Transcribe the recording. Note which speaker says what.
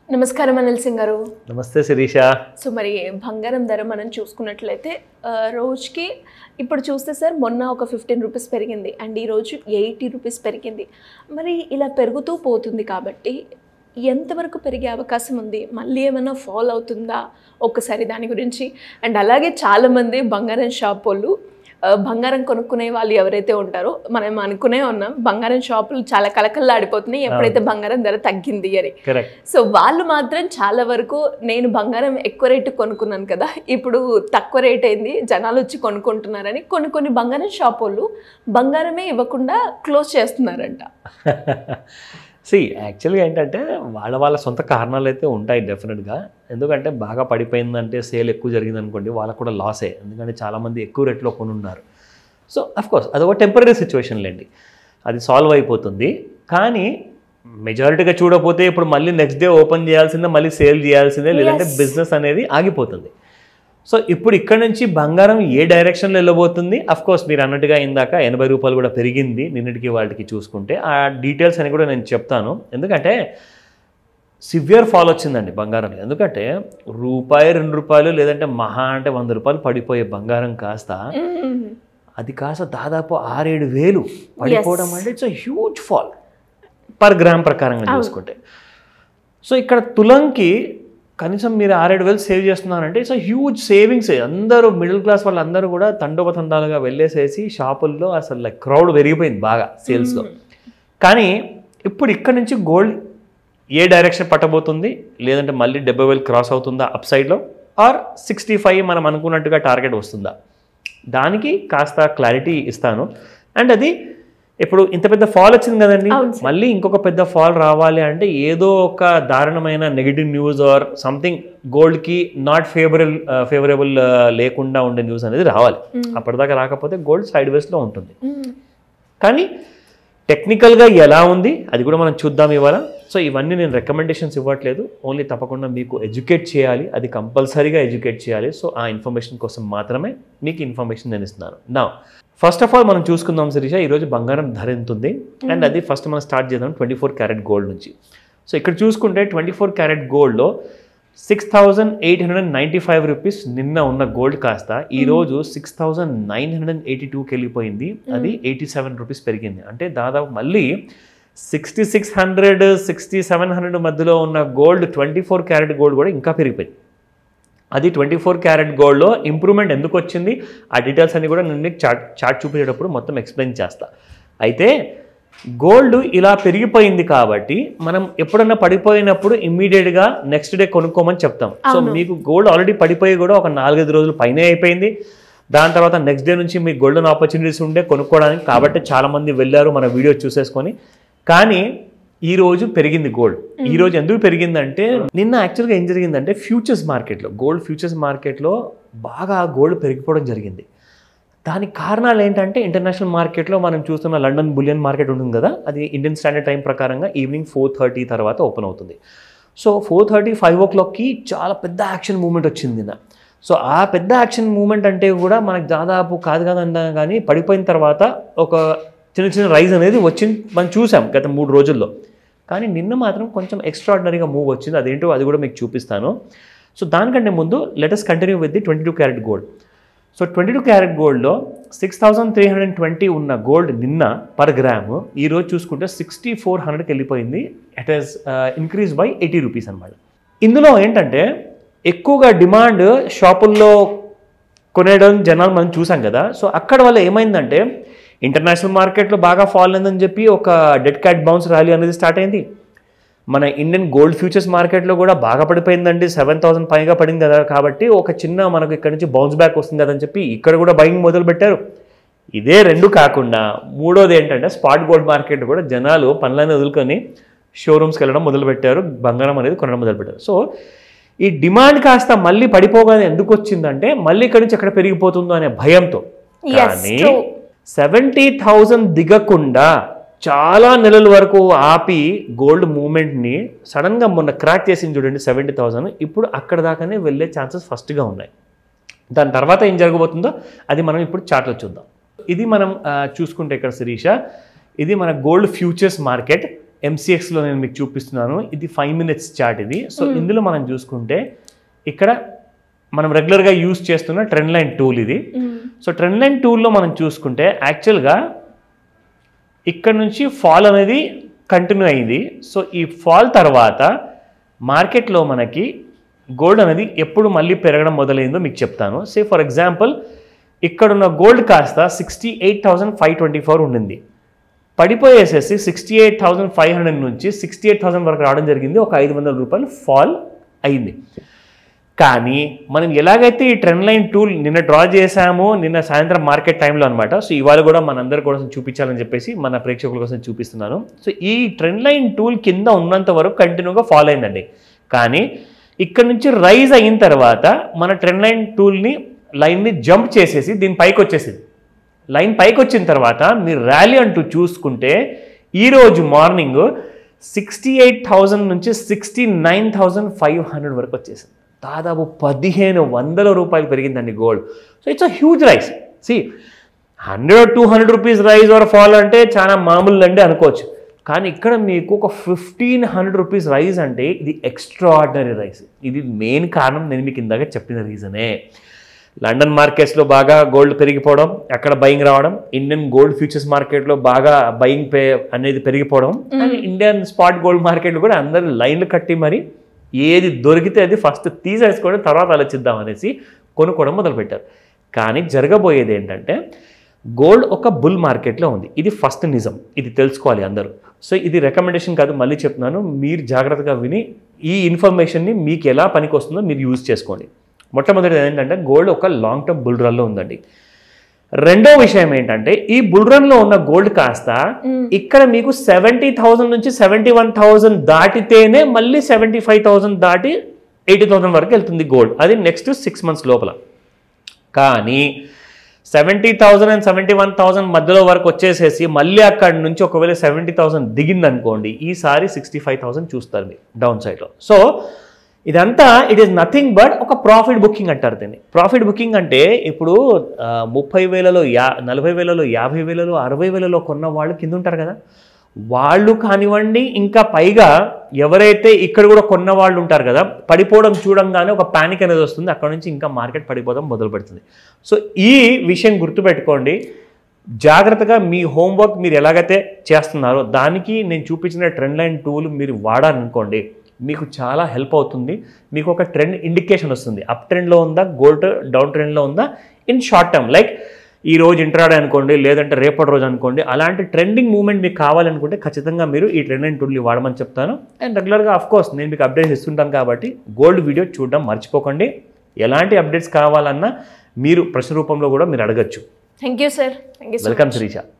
Speaker 1: నమస్కారం అనిల్ సింగ్ గారు
Speaker 2: నమస్తే శిరీష
Speaker 1: సో మరి బంగారం ధర మనం చూసుకున్నట్లయితే ఆ, రోజుకి ఇప్పుడు చూస్తే సార్ మొన్న ఒక ఫిఫ్టీన్ రూపీస్ పెరిగింది అండ్ ఈరోజు ఎయిటీ రూపీస్ పెరిగింది మరి ఇలా పెరుగుతూ పోతుంది కాబట్టి ఎంతవరకు పెరిగే అవకాశం ఉంది మళ్ళీ ఏమైనా ఫాల్ అవుతుందా ఒక్కసారి దాని గురించి అండ్ అలాగే చాలామంది బంగారం షాప్ వాళ్ళు ఆ, బంగారం కొనుక్కునే వాళ్ళు ఎవరైతే ఉంటారో మనం అనుకునే ఉన్నాం బంగారం షాపులు చాలా కలకల్లాడిపోతున్నాయి ఎప్పుడైతే బంగారం ధర తగ్గింది అని
Speaker 2: కరెక్ట్
Speaker 1: సో వాళ్ళు మాత్రం చాలా వరకు నేను బంగారం ఎక్కువ రేటు కొనుక్కున్నాను కదా ఇప్పుడు తక్కువ రేట్ అయింది జనాలు వచ్చి కొనుక్కుంటున్నారని కొన్ని కొన్ని బంగారం షాప్ వాళ్ళు బంగారమే ఇవ్వకుండా క్లోజ్ చేస్తున్నారంట
Speaker 2: సి యాక్చువల్గా ఏంటంటే వాళ్ళ వాళ్ళ సొంత కారణాలు అయితే ఉంటాయి డెఫినెట్గా ఎందుకంటే బాగా పడిపోయిందంటే సేల్ ఎక్కువ జరిగింది అనుకోండి వాళ్ళకు కూడా లాసే ఎందుకంటే చాలామంది ఎక్కువ రేట్లో కొనున్నారు సో కోర్స్ అది ఒక టెంపరీ సిచ్యువేషన్ లేండి అది సాల్వ్ అయిపోతుంది కానీ మెజారిటీగా చూడకపోతే ఇప్పుడు మళ్ళీ నెక్స్ట్ డే ఓపెన్ చేయాల్సిందే మళ్ళీ సేల్ చేయాల్సిందే లేదంటే
Speaker 1: Yes.
Speaker 2: బిజినెస్ అనేది ఆగిపోతుంది సో ఇప్పుడు ఇక్కడ నుంచి బంగారం ఏ డైరెక్షన్లో వెళ్ళబోతుంది అఫ్ కోర్స్ మీరు అన్నట్టుగా ఇందాక ఎనభై రూపాయలు కూడా పెరిగింది నిన్నటికి వాటికి చూసుకుంటే ఆ డీటెయిల్స్ అని కూడా నేను చెప్తాను ఎందుకంటే సివియర్ ఫాల్ వచ్చిందండి బంగారం ఎందుకంటే రూపాయి రెండు రూపాయలు లేదంటే మహా అంటే వంద రూపాయలు పడిపోయే బంగారం కాస్త అది కాస్త దాదాపు ఆరేడు వేలు పడిపోవడం అంటే it's huge fall per gram ప్రకారంగా చూసుకుంటే సో ఇక్కడ తులంకి కనీసం మీరు ఆరేడు వేలు సేవ్ చేస్తున్నారంటే ఇట్స్ హ్యూజ్ సేవింగ్స్ అందరూ మిడిల్ క్లాస్ వాళ్ళందరూ కూడా తండోపతండాలుగా వెళ్ళేసేసి షాపుల్లో అసలు లైక్ క్రౌడ్ పెరిగిపోయింది బాగా సేల్స్లో కానీ ఇప్పుడు ఇక్కడ నుంచి గోల్డ్ ఏ డైరెక్షన్ పట్టబోతుంది లేదంటే మళ్ళీ డెబ్బై వేలు క్రాస్ అవుతుందా అప్ సైడ్లో ఆర్ సిక్స్టీ ఫైవ్ మనం అనుకున్నట్టుగా టార్గెట్ వస్తుందా దానికి కాస్త క్లారిటీ ఇస్తాను అండ్ అది ఇప్పుడు ఇంత పెద్ద ఫాల్ వచ్చింది కదండి
Speaker 1: అవును
Speaker 2: మళ్ళీ ఇంకొక పెద్ద ఫాల్ రావాలి అంటే ఏదో ఒక దారుణమైన నెగిటివ్ న్యూస్ ఆర్ సంథింగ్ గోల్డ్కి నాట్ ఫేవరబుల్ ఫేవరబుల్ లేకుండా ఉండే న్యూస్ అనేది రావాలి అప్పటిదాకా రాకపోతే గోల్డ్ సైడ్ వేస్లో ఉంటుంది కానీ టెక్నికల్గా ఎలా ఉంది అది కూడా మనం చూద్దాం ఇవాళ సో ఇవన్నీ నేను రికమెండేషన్స్ ఇవ్వట్లేదు ఓన్లీ తప్పకుండా మీకు ఎడ్యుకేట్ చేయాలి అది కంపల్సరీగా ఎడ్యుకేట్ చేయాలి సో ఆ ఇన్ఫర్మేషన్ కోసం మాత్రమే మీకు ఇన్ఫర్మేషన్ నేను ఇస్తున్నాను నా ఫస్ట్ ఆఫ్ ఆల్ మనం చూసుకుందాం శిరీష ఈరోజు బంగారం ధర ఎంత ఉంది అండ్ అది ఫస్ట్ మనం స్టార్ట్ చేద్దాం ట్వంటీ ఫోర్ క్యారెట్ గోల్డ్ నుంచి సో ఇక్కడ చూసుకుంటే ట్వంటీ ఫోర్ క్యారెట్ గోల్డ్లో six thousand eight hundred ninety five rupees నిన్న ఉన్న గోల్డ్ కాస్త ఈ రోజు six thousand nine hundred eighty టూకి వెళ్ళిపోయింది అది ఎయిటీ సెవెన్ రూపీస్ పెరిగింది అంటే దాదాపు మళ్ళీ sixty six hundred sixty seven hundred మధ్యలో ఉన్న gold twenty four carat gold కూడా ఇంకా పెరిగిపోయింది అది ట్వంటీ ఫోర్ క్యారెట్ గోల్డ్లో ఇంప్రూవ్మెంట్ ఎందుకు వచ్చింది ఆ డీటెయిల్స్ అన్ని కూడా నేను చార్ట్ చార్ట్ చూపించేటప్పుడు మొత్తం ఎక్స్ప్లెయిన్ చేస్తా అయితే గోల్డ్ ఇలా పెరిగిపోయింది కాబట్టి మనం ఎప్పుడన్నా పడిపోయినప్పుడు ఇమ్మీడియట్గా నెక్స్ట్ డే కొనుక్కోమని చెప్తాం సో మీకు గోల్డ్ ఆల్రెడీ పడిపోయి కూడా ఒక నాలుగైదు రోజులు పైనే అయిపోయింది దాని తర్వాత నెక్స్ట్ డే నుంచి మీకు గోల్డెన్ ఆపర్చునిటీస్ ఉండే కొనుక్కోవడానికి కాబట్టి చాలా మంది వెళ్ళారు మన వీడియో చూసేసుకొని కానీ ఈ రోజు పెరిగింది గోల్డ్ ఈ రోజు ఎందుకు పెరిగిందంటే నిన్న యాక్చువల్గా ఏం జరిగిందంటే ఫ్యూచర్స్ మార్కెట్లో గోల్డ్ ఫ్యూచర్స్ మార్కెట్లో బాగా గోల్డ్ పెరిగిపోవడం జరిగింది దానికి కారణాలు ఏంటంటే ఇంటర్నేషనల్ మార్కెట్లో మనం చూస్తున్న లండన్ బులియన్ మార్కెట్ ఉంటుంది కదా అది ఇండియన్ స్టాండర్డ్ టైం ప్రకారంగా ఈవినింగ్ ఫోర్ థర్టీ తర్వాత ఓపెన్ అవుతుంది సో ఫోర్ థర్టీ ఫైవ్ ఓ క్లాక్కి చాలా పెద్ద యాక్షన్ మూమెంట్ వచ్చింది నిన్న సో ఆ పెద్ద యాక్షన్ మూమెంట్ అంటే కూడా మనకు దాదాపు కాదు కాదన్నా కానీ పడిపోయిన తర్వాత ఒక చిన్న చిన్న రైజ్ అనేది వచ్చింది మనం చూసాం గత మూడు రోజుల్లో కానీ నిన్న మాత్రం కొంచెం ఎక్స్ట్రాడినరీగా మూవ్ వచ్చింది అదేంటో అది కూడా మీకు చూపిస్తాను సో దానికంటే ముందు let's continue with the twenty two carat gold so twenty two carat గోల్డ్లో six thousand three hundred twenty ఉన్న గోల్డ్ నిన్న పర్ గ్రామ్ ఈ రోజు చూసుకుంటే సిక్స్టీ ఫోర్ హండ్రెడ్కి వెళ్ళిపోయింది it is increase by eighty rupees అనమాట ఇందులో ఏంటంటే ఎక్కువగా డిమాండ్ షాపుల్లో కొనేయడం జనాలు మనం చూసాం కదా సో అక్కడ వల్ల ఏమైందంటే ఇంటర్నేషనల్ మార్కెట్లో బాగా ఫాల్ అయిందని చెప్పి ఒక డెడ్ క్యాట్ బౌన్స్ ర్యాలీ అనేది స్టార్ట్ అయింది మన ఇండియన్ గోల్డ్ ఫ్యూచర్స్ మార్కెట్లో కూడా బాగా పడిపోయిందండి సెవెన్ థౌసండ్ పైగా పడింది కదా కాబట్టి ఒక చిన్న మనకు ఇక్కడ నుంచి బౌన్స్ బ్యాక్ వస్తుంది కదని చెప్పి ఇక్కడ కూడా బయింగ్ మొదలు పెట్టారు ఇదే రెండు కాకుండా మూడోది ఏంటంటే స్పాట్ గోల్డ్ మార్కెట్ కూడా జనాలు పనులన్నీ వదులుకొని షోరూమ్స్కి వెళ్ళడం మొదలుపెట్టారు బంగారం అనేది కొనడం మొదలుపెట్టారు సో ఈ డిమాండ్ కాస్త మళ్ళీ పడిపోగానే ఎందుకు వచ్చిందంటే మళ్ళీ ఇక్కడి నుంచి ఎక్కడ పెరిగిపోతుందో అనే భయంతో
Speaker 1: Yes,
Speaker 2: కానీ
Speaker 1: true.
Speaker 2: సెవెంటీ థౌజండ్ దిగకుండా చాలా నెలల వరకు ఆపి గోల్డ్ మూమెంట్ని సడన్గా మొన్న క్రాక్ చేసింది చూడండి సెవెంటీ థౌజండ్ ఇప్పుడు అక్కడ దాకానే వెళ్ళే ఛాన్సెస్ ఫస్ట్గా ఉన్నాయి దాని తర్వాత ఏం జరగబోతుందో అది మనం ఇప్పుడు చాట్లో చూద్దాం ఇది మనం ఆ, చూసుకుంటే ఇక్కడ శిరీష ఇది మన గోల్డ్ ఫ్యూచర్స్ మార్కెట్ ఎంసీఎక్స్లో నేను మీకు చూపిస్తున్నాను ఇది ఫైవ్ మినిట్స్ చార్ట్ ఇది సో ఇందులో మనం చూసుకుంటే ఇక్కడ మనం రెగ్యులర్గా యూస్ చేస్తున్న ట్రెండ్ లైన్ టూల్ ఇది సో ట్రెండ్ లైన్ టూల్లో మనం చూసుకుంటే యాక్చువల్గా ఇక్కడ నుంచి ఫాల్ అనేది కంటిన్యూ అయింది సో ఈ ఫాల్ తర్వాత మార్కెట్లో మనకి గోల్డ్ అనేది ఎప్పుడు మళ్ళీ పెరగడం మొదలైందో మీకు చెప్తాను సే ఫర్ ఎగ్జాంపుల్ ఇక్కడున్న గోల్డ్ కాస్త sixty eight thousand five twenty four ఉండింది పడిపోయేసేసి sixty eight thousand five hundred నుంచి సిక్స్టీ ఎయిట్ థౌసండ్ వరకు రావడం జరిగింది ఒక ఐదు వందల రూపాయలు ఫాల్ అయింది కానీ మనం ఎలాగైతే ఈ ట్రెండ్ లైన్ టూల్ నిన్న డ్రా చేశామో నిన్న సాయంత్రం మార్కెట్ టైంలో అనమాట సో ఇవాళ కూడా మనందరి కోసం చూపించాలని చెప్పేసి మన ప్రేక్షకుల కోసం చూపిస్తున్నాను సో ఈ ట్రెండ్ లైన్ టూల్ కింద ఉన్నంత వరకు కంటిన్యూగా ఫాలో అయిందండి కానీ ఇక్కడ నుంచి రైజ్ అయిన తర్వాత మన ట్రెండ్ లైన్ టూల్ని లైన్ని జంప్ చేసేసి దీని పైకి వచ్చేసింది లైన్ పైకి వచ్చిన తర్వాత మీరు ర్యాలీ అంటూ చూసుకుంటే ఈరోజు మార్నింగ్ సిక్స్టీ ఎయిట్ థౌజండ్ నుంచి sixty nine thousand five hundred వరకు వచ్చేసింది దాదాపు పదిహేను వందల రూపాయలు పెరిగిందండి gold so it's a huge rise సి hundred two hundred rupees rise or fall అంటే చాలా మామూలు అండి అనుకోవచ్చు కానీ ఇక్కడ మీకు ఒక ఫిఫ్టీన్ హండ్రెడ్ రూపీస్ రైజ్ అంటే ఇది ఎక్స్ట్రాడినరీ రైస్ ఇది మెయిన్ కారణం నేను మీకు ఇందాక చెప్పిన రీజనే లండన్ మార్కెట్స్లో బాగా గోల్డ్ పెరిగిపోవడం అక్కడ బయింగ్ రావడం ఇండియన్ గోల్డ్ ఫ్యూచర్స్ మార్కెట్లో బాగా బయింగ్ పే అనేది పెరిగిపోవడం and Indian spot gold market కూడా అందరు లైన్లు కట్టి మరి ఏది దొరికితే అది ఫస్ట్ తీసేసుకొని తర్వాత ఆలోచిద్దాం అనేసి కొనుక్కోవడం మొదలుపెట్టారు కానీ జరగబోయేది ఏంటంటే గోల్డ్ ఒక బుల్ మార్కెట్లో ఉంది ఇది ఫస్ట్ నిజం ఇది తెలుసుకోవాలి అందరూ సో ఇది రికమెండేషన్ కాదు మళ్ళీ చెప్తున్నాను మీరు జాగ్రత్తగా విని ఈ ఇన్ఫర్మేషన్ని మీకు ఎలా పనికి వస్తుందో మీరు యూజ్ చేసుకోండి మొట్టమొదటిది ఏంటంటే గోల్డ్ ఒక లాంగ్ టర్మ్ బుల్ రన్లో ఉందండి రెండో విషయం ఏంటంటే ఈ బుల్ రన్లో ఉన్న గోల్డ్ కాస్త ఇక్కడ మీకు సెవెంటీ థౌసండ్ నుంచి సెవెంటీ వన్ థౌసండ్ దాటితేనే మళ్ళీ సెవెంటీ ఫైవ్ థౌసండ్ దాటి ఎయిటీ థౌసండ్ వరకు వెళ్తుంది గోల్డ్ అది నెక్స్ట్ సిక్స్ మంత్స్ లోపల కానీ seventy thousand and seventy one thousand మధ్యలో వరకు వచ్చేసేసి మళ్ళీ అక్కడి నుంచి ఒకవేళ సెవెంటీ థౌసండ్ దిగిందనుకోండి ఈసారి సిక్స్టీ ఫైవ్ థౌసండ్ చూస్తారు మీరు డౌన్ సైడ్లో సో ఇదంతా ఇట్ ఈస్ నథింగ్ బట్ ఒక ప్రాఫిట్ బుకింగ్ అంటారు దీన్ని ప్రాఫిట్ బుకింగ్ అంటే ఇప్పుడు ఆ, ముప్పై వేలలో యా నలభై వేలలో యాభై వేలలో అరవై వేలలో కొన్న వాళ్ళు కింద ఉంటారు కదా వాళ్ళు కానివ్వండి ఇంకా పైగా ఎవరైతే ఇక్కడ కూడా కొన్న వాళ్ళు ఉంటారు కదా పడిపోవడం చూడంగానే ఒక ప్యానిక్ అనేది వస్తుంది అక్కడ నుంచి ఇంకా మార్కెట్ పడిపోవడం మొదలు పెడుతుంది సో ఈ విషయం గుర్తుపెట్టుకోండి జాగ్రత్తగా మీ హోంవర్క్ మీరు ఎలాగైతే చేస్తున్నారో దానికి నేను చూపించిన ట్రెండ్ లైన్ టూల్ మీరు వాడాలనుకోండి మీకు చాలా హెల్ప్ అవుతుంది మీకు ఒక ట్రెండ్ ఇండికేషన్ వస్తుంది అప్ ట్రెండ్లో ఉందా గోల్డ్ డౌన్ ట్రెండ్లో ఉందా ఇన్ షార్ట్ టర్మ్ లైక్ ఈ రోజు ఇంట్రాడే అనుకోండి లేదంటే రేపటి రోజు అనుకోండి అలాంటి ట్రెండింగ్ మూమెంట్ మీకు కావాలనుకుంటే ఖచ్చితంగా మీరు ఈ ట్రెండ్ అండ్ టూల్ని వాడమని చెప్తాను అండ్ రెగ్యులర్గా ఆఫ్ కోర్స్ నేను మీకు అప్డేట్స్ ఇస్తుంటాను కాబట్టి గోల్డ్ వీడియో చూడడం మర్చిపోకండి ఎలాంటి అప్డేట్స్ కావాలన్నా మీరు ప్రశ్న రూపంలో కూడా మీరు అడగచ్చు
Speaker 1: thank you sir thank you so
Speaker 2: welcome Srisha